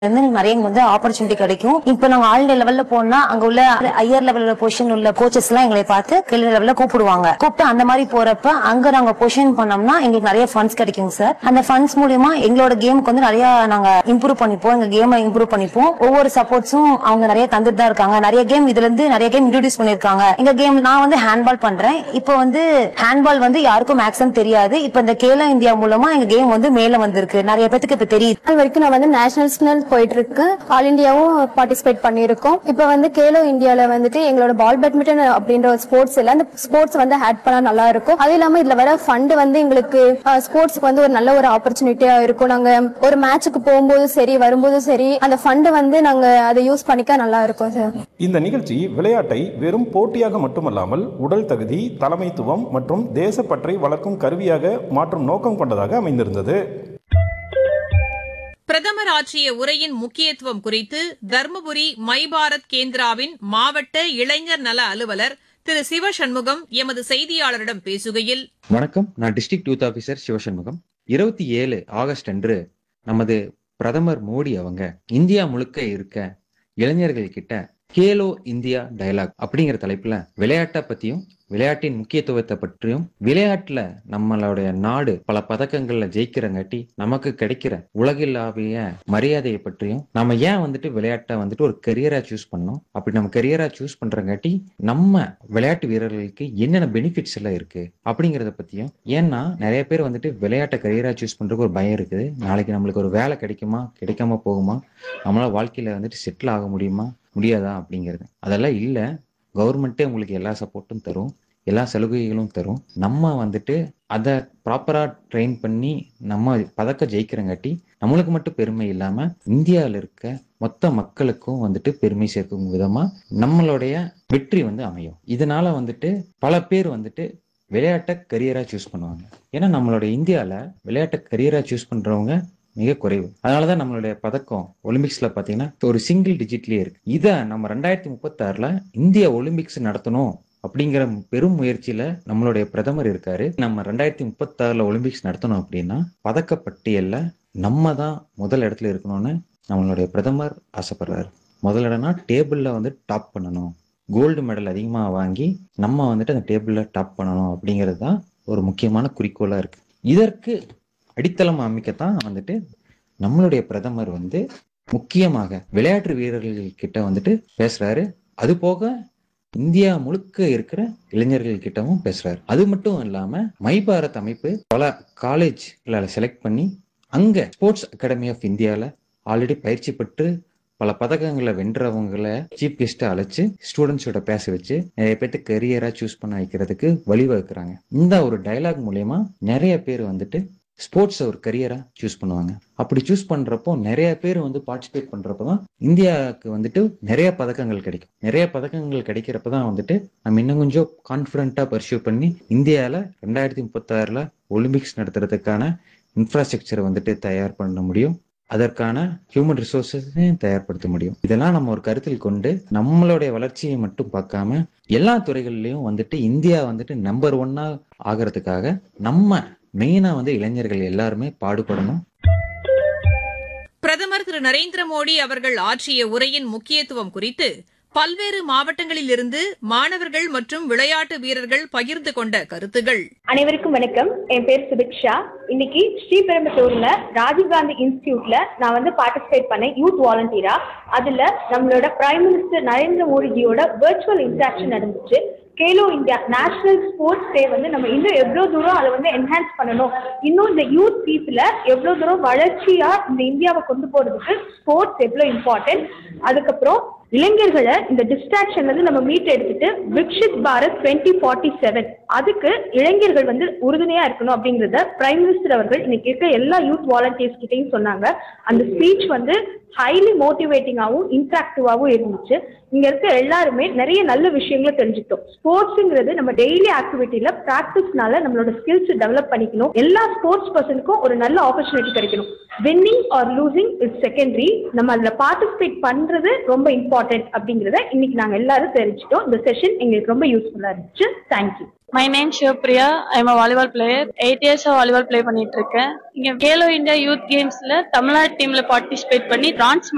வந்து நிறைய எங்களுக்கு வந்து ஆப்பர்ச்சுனிட்டி கிடைக்கும் இப்ப நாங்க ஆல் இந்தியா லெவல்ல போனா அங்க உள்ள ஹையர் லெவல்ல பொசிஷன் உள்ள கோச்சஸ் எல்லாம் எங்களை பார்த்து கீழ் லெவல்ல கூப்பிடுவாங்க கூப்பிட்டு அந்த மாதிரி போறப்ப அங்க நாங்க பொசிஷன் பண்ணோம்னா எங்களுக்கு நிறைய ஃபண்ட்ஸ் கிடைக்கும் சார் அந்த ஃபண்ட்ஸ் மூலியமா எங்களோட கேமுக்கு வந்து நிறைய நாங்க இம்ப்ரூவ் பண்ணிப்போம் எங்க கேமை இம்ப்ரூவ் பண்ணிப்போம் ஒவ்வொரு சப்போர்ட்ஸும் அவங்க நிறைய தந்துட்டு தான் இருக்காங்க நிறைய கேம் இதுல இருந்து நிறைய கேம் இன்ட்ரோடியூஸ் பண்ணிருக்காங்க எங்க கேம் நான் வந்து ஹேண்ட்பால் பண்றேன் இப்போ வந்து ஹேண்ட்பால் வந்து யாருக்கும் மேக்ஸிமம் தெரியாது இப்போ இந்த கேலோ இந்தியா மூலமா எங்க கேம் வந்து மேல வந்திருக்கு நிறைய பேத்துக்கு இப்ப தெரியுது நாள் வரைக்கும் நான் வந்து நேஷனல்ஸ்னல் போயிட்டு இருக்கேன் ஆல் இந்தியாவும் பார்ட்டிசிபேட் பண்ணியிருக்கோம் இப்போ வந்து கேலோ இந்தியால வந்துட்டு எங்களோட பால் பேட்மிண்டன் அப்படின்ற ஒரு ஸ்போர்ட்ஸ் இல்ல அந்த ஸ்போர்ட்ஸ் வந்து ஆட் பண்ணா நல்லா இருக்கும் அது இல்லாம இதுல வர ஃபண்ட் வந்து எங்களுக்கு ஸ்போர்ட்ஸ்க்கு வந்து ஒரு நல்ல ஒரு ஆப்பர்ச்சுனிட்டியா இருக்கும் நாங்க ஒரு மேட்சுக்கு போகும்போது சரி வரும்போது சரி அந்த ஃபண்ட் வந்து நாங்க அதை யூஸ் பண்ணிக்க நல்லா இருக்கும் சார் இந்த நிகழ்ச்சி விளையாட்டை வெறும் போட்டியாக மட்டுமல்லாமல் உடல் தகுதி தலைமைத்துவம் மற்றும் தேசப்பற்றை வளர்க்கும் கருவியாக மாற்றும் நோக்கம் கொண்டதாக அமைந்திருந்தது பிரதமர் ஆற்றிய உரையின் முக்கியத்துவம் குறித்து தர்மபுரி மை பாரத் கேந்திராவின் மாவட்ட இளைஞர் நல அலுவலர் திரு சிவசண்முகம் எமது செய்தியாளரிடம் பேசுகையில் வணக்கம் நான் டிஸ்ட்ரிக்ட் யூத் ஆபீசர் சிவசண்முகம் இருபத்தி ஏழு ஆகஸ்ட் அன்று நமது பிரதமர் மோடி அவங்க இந்தியா முழுக்க இருக்க இளைஞர்கள் கிட்ட கேலோ இந்தியா டயலாக் அப்படிங்கிற தலைப்புல விளையாட்டை பத்தியும் விளையாட்டின் முக்கியத்துவத்தை பற்றியும் விளையாட்டுல நம்மளுடைய நாடு பல பதக்கங்கள்ல ஜெயிக்கிறங்காட்டி நமக்கு கிடைக்கிற உலகில்லாவிய மரியாதையை பற்றியும் நம்ம ஏன் வந்துட்டு விளையாட்டை வந்துட்டு ஒரு கரியரா சூஸ் பண்ணோம் அப்படி நம்ம கரியரா சூஸ் பண்றங்காட்டி நம்ம விளையாட்டு வீரர்களுக்கு என்னென்ன பெனிஃபிட்ஸ் எல்லாம் இருக்கு அப்படிங்கறத பத்தியும் ஏன்னா நிறைய பேர் வந்துட்டு விளையாட்டை கரியரா சூஸ் பண்றதுக்கு ஒரு பயம் இருக்குது நாளைக்கு நம்மளுக்கு ஒரு வேலை கிடைக்குமா கிடைக்காம போகுமா நம்மளால வாழ்க்கையில வந்துட்டு செட்டில் ஆக முடியுமா முடியாதா அப்படிங்கிறது அதெல்லாம் இல்லை கவர்மெண்ட்டே உங்களுக்கு எல்லா சப்போர்ட்டும் தரும் எல்லா சலுகைகளும் தரும் நம்ம வந்துட்டு அதை ப்ராப்பரா ட்ரெயின் பண்ணி நம்ம பதக்க ஜெயிக்கிறங்காட்டி நம்மளுக்கு மட்டும் பெருமை இல்லாம இந்தியாவில் இருக்க மொத்த மக்களுக்கும் வந்துட்டு பெருமை சேர்க்கும் விதமா நம்மளுடைய வெற்றி வந்து அமையும் இதனால வந்துட்டு பல பேர் வந்துட்டு விளையாட்டை கரியரா சூஸ் பண்ணுவாங்க ஏன்னா நம்மளோட இந்தியாவில் விளையாட்டை கரியரா சூஸ் பண்றவங்க மிக குறைவு அதனாலதான் நம்மளுடைய பதக்கம் ஒலிம்பிக்ஸ்ல பாத்தீங்கன்னா ஒரு சிங்கிள் டிஜிட்லயே இருக்கு இதை நம்ம ரெண்டாயிரத்தி முப்பத்தாறுல இந்திய ஒலிம்பிக்ஸ் நடத்தணும் அப்படிங்கிற பெரும் முயற்சியில நம்மளுடைய பிரதமர் இருக்காரு நம்ம ரெண்டாயிரத்தி முப்பத்தாறுல ஒலிம்பிக்ஸ் நடத்தணும் அப்படின்னா பதக்கப்பட்டியல்ல நம்ம தான் முதல் இடத்துல இருக்கணும்னு நம்மளுடைய பிரதமர் ஆசைப்படுறாரு முதல் இடம்னா டேபிள்ல வந்து டாப் பண்ணணும் கோல்டு மெடல் அதிகமா வாங்கி நம்ம வந்துட்டு அந்த டேபிள்ல டாப் பண்ணணும் அப்படிங்கிறது தான் ஒரு முக்கியமான குறிக்கோளா இருக்கு இதற்கு அடித்தளம் அமைக்கத்தான் வந்துட்டு நம்மளுடைய பிரதமர் வந்து முக்கியமாக விளையாட்டு வீரர்கள் கிட்ட வந்துட்டு பேசுறாரு அது போக இந்தியா முழுக்க இருக்கிற இளைஞர்கள் கிட்டவும் பேசுறாரு அது மட்டும் இல்லாம மை பாரத் அமைப்பு பல காலேஜ்களை செலக்ட் பண்ணி அங்க ஸ்போர்ட்ஸ் அகாடமி ஆஃப் இந்தியால ஆல்ரெடி பயிற்சி பெற்று பல பதக்கங்களை வென்றவங்களை சீஃப் கெஸ்ட்டை அழைச்சு ஸ்டூடெண்ட்ஸோட பேச வச்சு நிறைய பேர்த்து கரியரா சூஸ் பண்ண வைக்கிறதுக்கு வழிவகுக்கிறாங்க இந்த ஒரு டயலாக் மூலயமா நிறைய பேர் வந்துட்டு ஸ்போர்ட்ஸ் ஒரு கரியரா சூஸ் பண்ணுவாங்க அப்படி சூஸ் பண்றப்போ நிறைய பேர் வந்து பார்ட்டிசிபேட் பண்றப்போ தான் இந்தியாவுக்கு வந்துட்டு நிறைய பதக்கங்கள் கிடைக்கும் நிறைய பதக்கங்கள் கிடைக்கிறப்ப தான் வந்துட்டு நம்ம இன்னும் கொஞ்சம் கான்ஃபிடண்டா பர்சியூ பண்ணி இந்தியாவில் ரெண்டாயிரத்தி முப்பத்தாறுல ஒலிம்பிக்ஸ் நடத்துறதுக்கான இன்ஃப்ராஸ்ட்ரக்சரை வந்துட்டு தயார் பண்ண முடியும் அதற்கான ஹியூமன் ரிசோர்ஸஸையும் தயார்படுத்த முடியும் இதெல்லாம் நம்ம ஒரு கருத்தில் கொண்டு நம்மளுடைய வளர்ச்சியை மட்டும் பார்க்காம எல்லா துறைகள்லயும் வந்துட்டு இந்தியா வந்துட்டு நம்பர் ஒன்னா ஆகிறதுக்காக நம்ம மெயினா வந்து இளைஞர்கள் எல்லாருமே பாடுபடணும் பிரதமர் திரு நரேந்திர மோடி அவர்கள் ஆற்றிய உரையின் முக்கியத்துவம் குறித்து பல்வேறு மாவட்டங்களிலிருந்து மாணவர்கள் மற்றும் விளையாட்டு வீரர்கள் பகிர்ந்து கொண்ட கருத்துகள் அனைவருக்கும் வணக்கம் என் பேர் சுபிக்ஷா இன்னைக்கு ஸ்ரீபெரும்புத்தூர்ல ராஜீவ்காந்தி இன்ஸ்டிடியூட்ல நான் வந்து பார்ட்டிசிபேட் பண்ணேன் யூத் வாலண்டியரா அதுல நம்மளோட பிரைம் மினிஸ்டர் நரேந்திர மோடிஜியோட வெர்ச்சுவல் இன்ட்ராக்ஷன் நடந்துச்சு Khelo India national sports day வந்து நம்ம இன்னும் எவ்வளோ தூரம் அதை வந்து என்ஹான்ஸ் பண்ணணும் இன்னும் இந்த யூத் பீப்புள எவ்வளோ தூரம் வளர்ச்சியா இந்த இந்தியாவை கொண்டு போறதுக்கு ஸ்போர்ட்ஸ் எவ்வளோ இம்பார்ட்டன்ட் அதுக்கப்புறம் இளைஞர்களை இந்த டிஸ்ட்ராக்ஷன்ல இருந்து நம்ம மீட் எடுத்துட்டு Viksit Bharat twenty forty seven அதுக்கு இளைஞர்கள் வந்து உறுதுணையா இருக்கணும் அப்படிங்கறத பிரைம் மினிஸ்டர் அவர்கள் இன்னைக்கு இருக்க எல்லா யூத் வாலண்டியர்ஸ் கிட்டையும் சொன்னாங்க அந்த ஸ்பீச் வந்து ஹைலி மோட்டிவேட்டிங்காகவும் இன்ட்ராக்டிவாகவும் இருந்துச்சு இங்க இருக்க எல்லாருமே நிறைய நல்ல விஷயங்களை தெரிஞ்சுக்கிட்டோம் ஸ்போர்ட்ஸுங்கிறது நம்ம டெய்லி ஆக்டிவிட்டியில ப்ராக்டிஸ்னால நம்மளோட ஸ்கில்ஸ் டெவலப் பண்ணிக்கணும் எல்லா ஸ்போர்ட்ஸ் பர்சனுக்கும் ஒரு நல்ல ஆப்பர்ச்சுனிட்டி கிடைக்கணும் winning or losing is secondary நம்ம அதில் பார்ட்டிசிபேட் பண்றது ரொம்ப இம்பார்ட்டன்ட் அப்படிங்கிறத இன்னைக்கு நாங்க எல்லாரும் தெரிஞ்சுட்டோம் இந்த செஷன் எங்களுக்கு ரொம்ப யூஸ்ஃபுல்லா இருந்துச்சு thank you my name Sivapriya I'm a volleyball player eight இயர்ஸா வாலிபால் ப்ளே பண்ணிட்டு இருக்கேன் இங்க கேலோ இந்தியா யூத் கேம்ஸ்ல தமிழ்நாடு டீம்ல பார்ட்டிசிபேட் பண்ணி பிரான்ஸ்